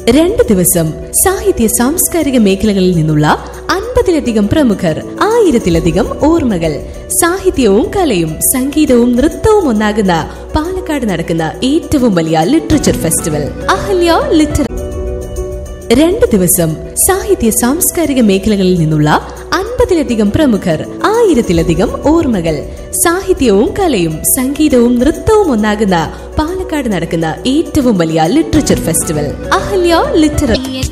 രണ്ട് ദിവസം സാഹിത്യ സാംസ്കാരിക മേഖലകളിൽ നിന്നുള്ള അൻപതിലധികം പ്രമുഖർ ആയിരത്തിലധികം ഓർമ്മകൾ സാഹിത്യവും കലയും സംഗീതവും നൃത്തവും ഒന്നാകുന്ന പാലക്കാട് നടക്കുന്ന ഏറ്റവും വലിയ ലിറ്ററേച്ചർ ഫെസ്റ്റിവൽ അഹല്യ ലിറ്റർ രണ്ട് ദിവസം സാഹിത്യ സാംസ്കാരിക മേഖലകളിൽ നിന്നുള്ള അൻപതിലധികം പ്രമുഖർ ആയിരത്തിലധികം ഓർമ്മകൾ സാഹിത്യവും കലയും സംഗീതവും നൃത്തവും ഒന്നാകുന്ന പാലക്കാട് നടക്കുന്ന ഏറ്റവും വലിയ ലിറ്ററേച്ചർ ഫെസ്റ്റിവൽ അഹല്യ ലിറ്ററ